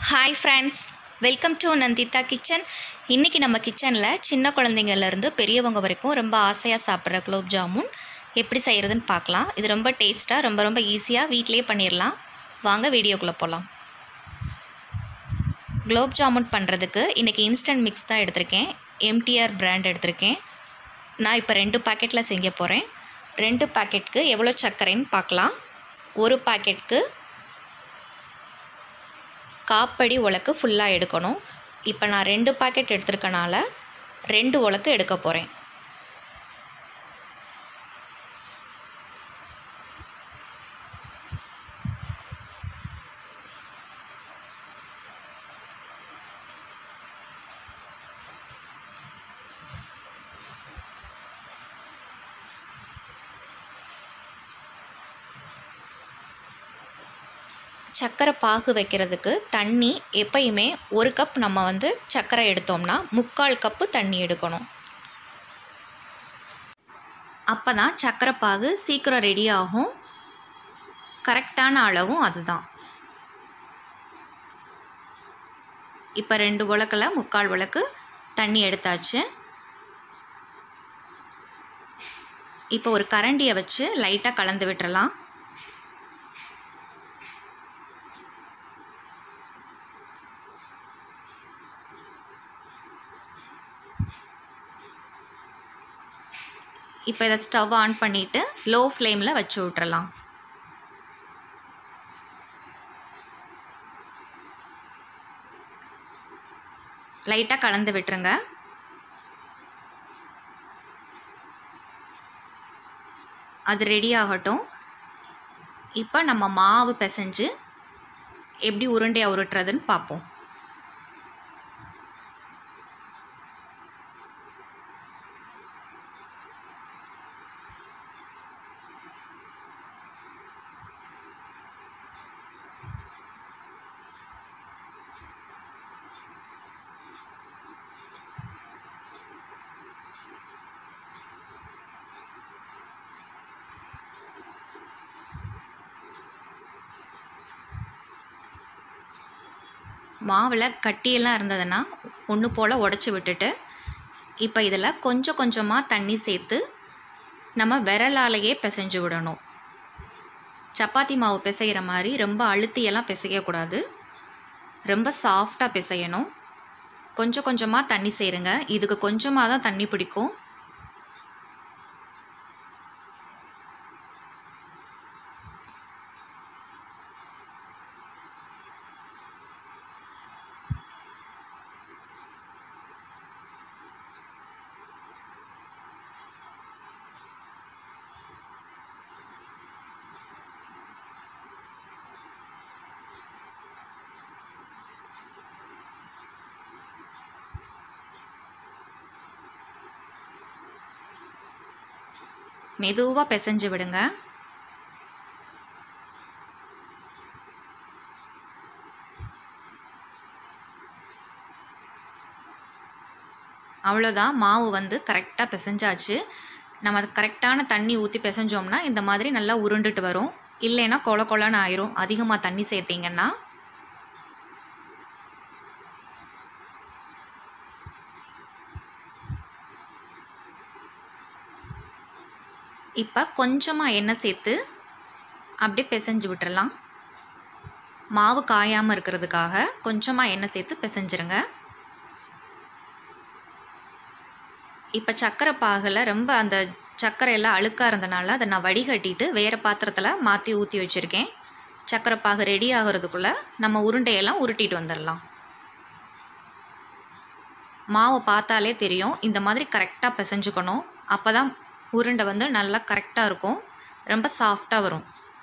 hi friends welcome to Nandita kitchen இன்றைக்கி நம்ம கிச்சனில் சின்ன குழந்தைங்கள்லேருந்து பெரியவங்க வரைக்கும் ரொம்ப ஆசையாக சாப்பிட்ற குலோப் ஜாமுன் எப்படி செய்கிறதுன்னு பார்க்கலாம் இது ரொம்ப டேஸ்ட்டாக ரொம்ப ரொம்ப ஈஸியாக வீட்டிலேயே பண்ணிடலாம் வாங்க வீடியோக்குள்ளே போகலாம் குலோப் ஜாமுன் பண்ணுறதுக்கு இன்றைக்கி இன்ஸ்டன்ட் மிக்ஸ் தான் எடுத்திருக்கேன் எம்டிஆர் பிராண்ட் எடுத்திருக்கேன் நான் இப்போ ரெண்டு பாக்கெட்டில் செய்ய போகிறேன் ரெண்டு பாக்கெட்டுக்கு எவ்வளோ சர்க்கரைன்னு பார்க்கலாம் ஒரு பாக்கெட்டுக்கு காப்படி உலக்கு ஃபுல்லாக எடுக்கணும் இப்போ நான் ரெண்டு பாக்கெட் எடுத்திருக்கனால ரெண்டு உலக்கு எடுக்க போகிறேன் சர்க்கரை பாகு வைக்கிறதுக்கு தண்ணி எப்பயுமே ஒரு கப் நம்ம வந்து சர்க்கரை எடுத்தோம்னா முக்கால் கப்பு தண்ணி எடுக்கணும் அப்போ தான் சர்க்கரை பாகு சீக்கிரம் ரெடி ஆகும் கரெக்டான அளவும் அதுதான் இப்போ ரெண்டு உலக்கில் முக்கால் உலக்கு தண்ணி எடுத்தாச்சு இப்போ ஒரு கரண்டியை வச்சு லைட்டாக கலந்து விட்டுறலாம் இப்போ இதை ஸ்டவ் ஆன் பண்ணிவிட்டு லோ ஃப்ளேமில் வச்சு விட்றலாம் லைட்டாக கலந்து விட்டுருங்க அது ரெடி ஆகட்டும் இப்போ நம்ம மாவு பிசைஞ்சு எப்படி உருண்டையாக உருட்டுறதுன்னு பார்ப்போம் மாவில் கட்டியெல்லாம் இருந்ததுன்னா ஒன்று போல் உடச்சி விட்டுட்டு இப்போ இதில் கொஞ்சம் கொஞ்சமாக தண்ணி சேர்த்து நம்ம விரலாலேயே பிசைஞ்சு விடணும் சப்பாத்தி மாவு பிசைகிற மாதிரி ரொம்ப அழுத்தியெல்லாம் பிசையக்கூடாது ரொம்ப சாஃப்டாக பிசையணும் கொஞ்சம் கொஞ்சமாக தண்ணி சேருங்க இதுக்கு கொஞ்சமாக தான் தண்ணி பிடிக்கும் மெதுவாக பிசைஞ்சு விடுங்க அவ்வளோதான் மாவு வந்து கரெக்டாக பிசைஞ்சாச்சு நம்ம அது கரெக்டான தண்ணி ஊற்றி பிசைஞ்சோம்னா இந்த மாதிரி நல்லா உருண்டுட்டு வரும் இல்லைன்னா கொல கொலன்னு ஆயிரும் அதிகமாக தண்ணி சேர்த்திங்கன்னா இப்போ கொஞ்சமாக எண்ணெய் சேர்த்து அப்படியே பிசைஞ்சு விட்டுறலாம் மாவு காயாமல் இருக்கிறதுக்காக கொஞ்சமாக எண்ணெய் சேர்த்து பிசைஞ்சிருங்க இப்போ சர்க்கரை பாகில் ரொம்ப அந்த சர்க்கரை எல்லாம் அழுக்காக இருந்தனால அதை நான் வடிகட்டிட்டு வேறு பாத்திரத்தில் மாற்றி ஊற்றி வச்சுருக்கேன் சர்க்கரை பாகு ரெடி ஆகிறதுக்குள்ளே நம்ம உருண்டையெல்லாம் உருட்டிட்டு வந்துடலாம் மாவை பார்த்தாலே தெரியும் இந்த மாதிரி கரெக்டாக பிசைஞ்சுக்கணும் அப்போ தான் உருண்டை வந்து நல்லா கரெக்டாக இருக்கும் ரொம்ப சாஃப்டாக வரும்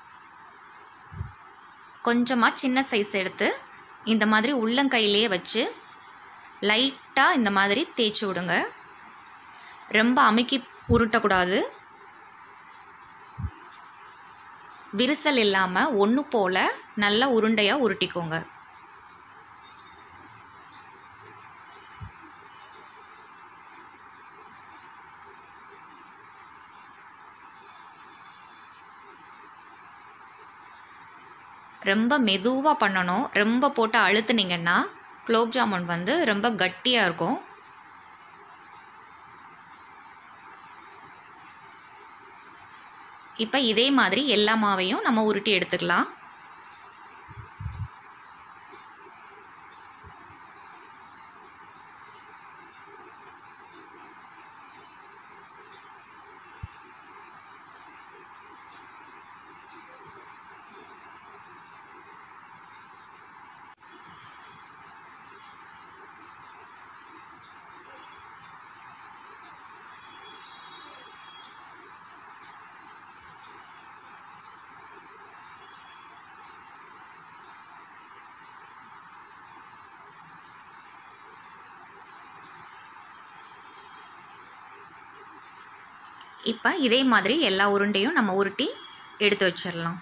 கொஞ்சமாக சின்ன சைஸ் எடுத்து இந்த மாதிரி உள்ளங்கையிலே வச்சு லைட்டாக இந்த மாதிரி தேய்ச்சி விடுங்க ரொம்ப அமுக்கி உருட்டக்கூடாது விரிசல் இல்லாமல் ஒன்று போல் நல்லா உருண்டையாக உருட்டிக்கோங்க ரொம்ப மெதுவாக பண்ணணும் ரொம்ப போட்டு அழுத்துனீங்கன்னா குலோப் ஜாமுன் வந்து ரொம்ப கட்டியாக இருக்கும் இப்போ இதே மாதிரி எல்லா மாவையும் நம்ம உருட்டி எடுத்துக்கலாம் இப்போ இதே மாதிரி எல்லா உருண்டையும் நம்ம உருட்டி எடுத்து வச்சிடலாம்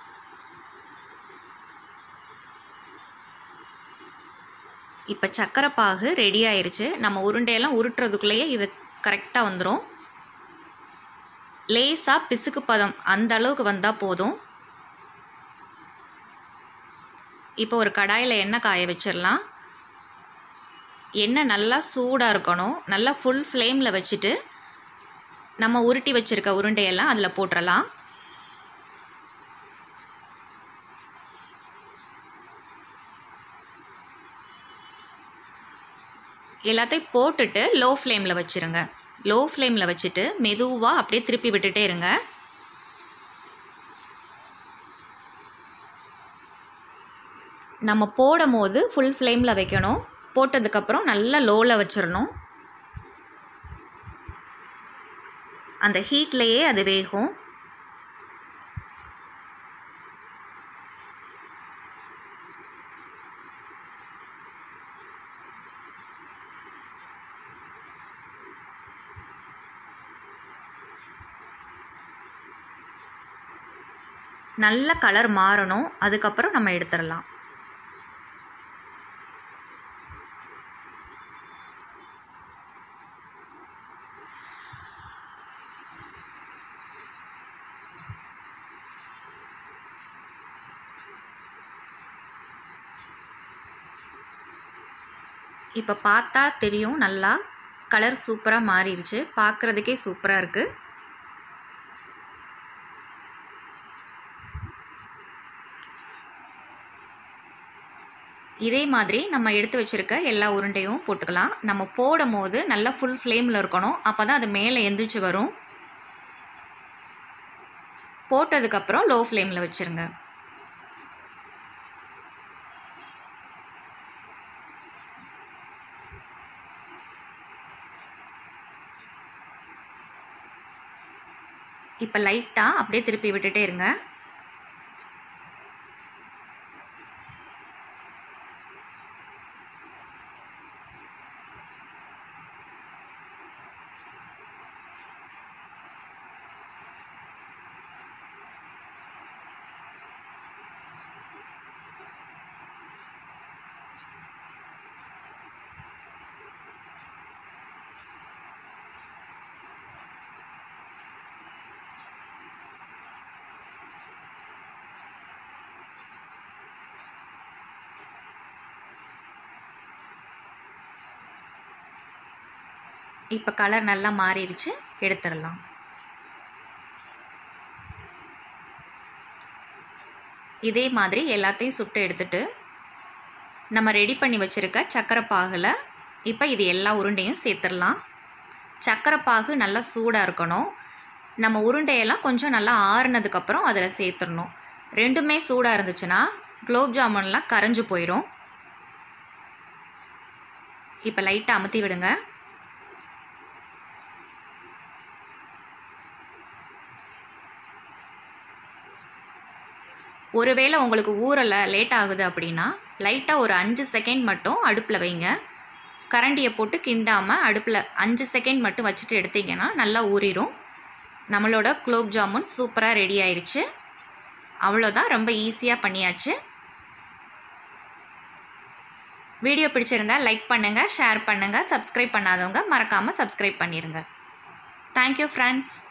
இப்போ சக்கரை பாகு ரெடி ஆயிருச்சு நம்ம உருண்டையெல்லாம் உருட்டுறதுக்குள்ளேயே இது கரெக்டாக வந்துடும் லேசாக பிசுக்கு பதம் அந்த அளவுக்கு வந்தால் போதும் இப்போ ஒரு கடாயில் எண்ணெய் காய வச்சிடலாம் எண்ணெய் நல்லா சூடாக இருக்கணும் நல்லா ஃபுல் ஃப்ளேமில் வச்சுட்டு நம்ம உருட்டி வச்சுருக்க உருண்டையெல்லாம் அதில் போட்டுடலாம் எல்லாத்தையும் போட்டுட்டு லோ ஃப்ளேமில் வச்சுருங்க லோ ஃப்ளேமில் வச்சுட்டு மெதுவாக அப்படியே திருப்பி விட்டுட்டே இருங்க நம்ம போடும் போது ஃபுல் ஃப்ளேமில் வைக்கணும் போட்டதுக்கப்புறம் நல்லா லோவில் வச்சிடணும் அந்த ஹீட்லேயே அது வேகும் நல்ல கலர் மாறணும் அதுக்கப்புறம் நம்ம எடுத்துடலாம் இப்போ பார்த்தா தெரியும் நல்லா கலர் சூப்பராக மாறிடுச்சு பார்க்குறதுக்கே சூப்பராக இருக்குது இதே மாதிரி நம்ம எடுத்து வச்சுருக்க எல்லா உருண்டையும் போட்டுக்கலாம் நம்ம போடும் போது நல்லா ஃபுல் ஃப்ளேமில் இருக்கணும் அப்போ தான் அது மேலே எந்திரிச்சு வரும் போட்டதுக்கப்புறம் லோ ஃப்ளேமில் வச்சுருங்க இப்போ லைட்டாக அப்படியே திருப்பி விட்டுட்டே இருங்க இப்போ கலர் நல்லா மாறிடுச்சு எடுத்துடலாம் இதே மாதிரி எல்லாத்தையும் சுட்டு எடுத்துட்டு நம்ம ரெடி பண்ணி வச்சுருக்க சக்கரை பாகில் இப்போ இது எல்லா உருண்டையும் சேர்த்துடலாம் சக்கரை பாகு நல்லா சூடாக இருக்கணும் நம்ம உருண்டையெல்லாம் கொஞ்சம் நல்லா ஆறுனதுக்கப்புறம் அதில் சேர்த்துடணும் ரெண்டுமே சூடாக இருந்துச்சுன்னா குலோப் ஜாமுன்லாம் கரைஞ்சு போயிடும் இப்போ லைட்டாக அமுத்தி விடுங்க ஒருவேளை உங்களுக்கு ஊறலை லேட் ஆகுது அப்படின்னா லைட்டாக ஒரு அஞ்சு செகண்ட் மட்டும் அடுப்பில் வைங்க கரண்டியை போட்டு கிண்டாமல் அடுப்பில் அஞ்சு செகண்ட் மட்டும் வச்சுட்டு எடுத்தீங்கன்னா நல்லா ஊறிடும் நம்மளோட குலோப் ஜாமுன் சூப்பராக ரெடி ஆயிடுச்சு அவ்வளோதான் ரொம்ப ஈஸியாக பண்ணியாச்சு வீடியோ பிடிச்சிருந்தா லைக் பண்ணுங்கள் ஷேர் பண்ணுங்கள் சப்ஸ்கிரைப் பண்ணாதவங்க மறக்காமல் சப்ஸ்கிரைப் பண்ணிடுங்க தேங்க்யூ ஃப்ரெண்ட்ஸ்